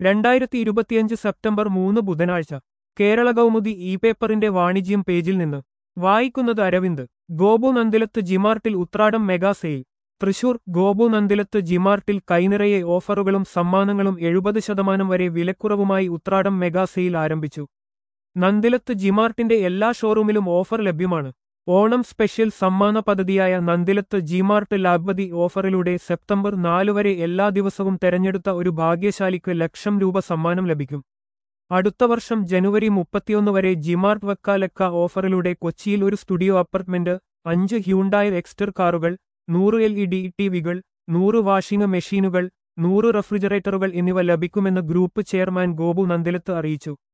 രണ്ടായിരത്തി ഇരുപത്തിയഞ്ച് സെപ്റ്റംബർ മൂന്ന് ബുധനാഴ്ച കേരള കൗമുദി ഇ പേപ്പറിന്റെ വാണിജ്യം പേജിൽ നിന്ന് വായിക്കുന്നത് അരവിന്ദ് ഗോപു നന്ദിലത്ത് ജിമാർട്ടിൽ ഉത്രാടം മെഗാ സെയിൽ തൃശൂർ ഗോപു നന്ദിലത്ത് ജിമാർട്ടിൽ കൈനിറയെ ഓഫറുകളും സമ്മാനങ്ങളും എഴുപത് ശതമാനം വരെ വിലക്കുറവുമായി ഉത്രാടം മെഗാ സെയിൽ ആരംഭിച്ചു നന്ദിലത്ത് ജിമാർട്ടിന്റെ എല്ലാ ഷോറൂമിലും ഓഫർ ലഭ്യമാണ് ഓണം സ്പെഷ്യൽ സമ്മാന പദ്ധതിയായ നന്ദിലത്ത് ജിമാർട്ട് ലാഭ്പതി ഓഫറിലൂടെ സെപ്റ്റംബർ നാല് വരെ എല്ലാ ദിവസവും തെരഞ്ഞെടുത്ത ഒരു ഭാഗ്യശാലിക്ക് ലക്ഷം രൂപ സമ്മാനം ലഭിക്കും അടുത്ത വർഷം ജനുവരി മുപ്പത്തിയൊന്ന് വരെ ജിമാർട്ട് വക്കാലക്ക ഓഫറിലൂടെ കൊച്ചിയിൽ ഒരു സ്റ്റുഡിയോ അപ്പാർട്ട്മെന്റ് അഞ്ച് ഹ്യൂണ്ടായ എക്സ്റ്റർ കാറുകൾ നൂറ് എൽ ഇ ഡി ടിവികൾ നൂറ് വാഷിംഗ് മെഷീനുകൾ നൂറ് റെഫ്രിജറേറ്ററുകൾ എന്നിവ ലഭിക്കുമെന്ന് ഗ്രൂപ്പ് ചെയർമാൻ ഗോപു നന്ദിലത്ത് അറിയിച്ചു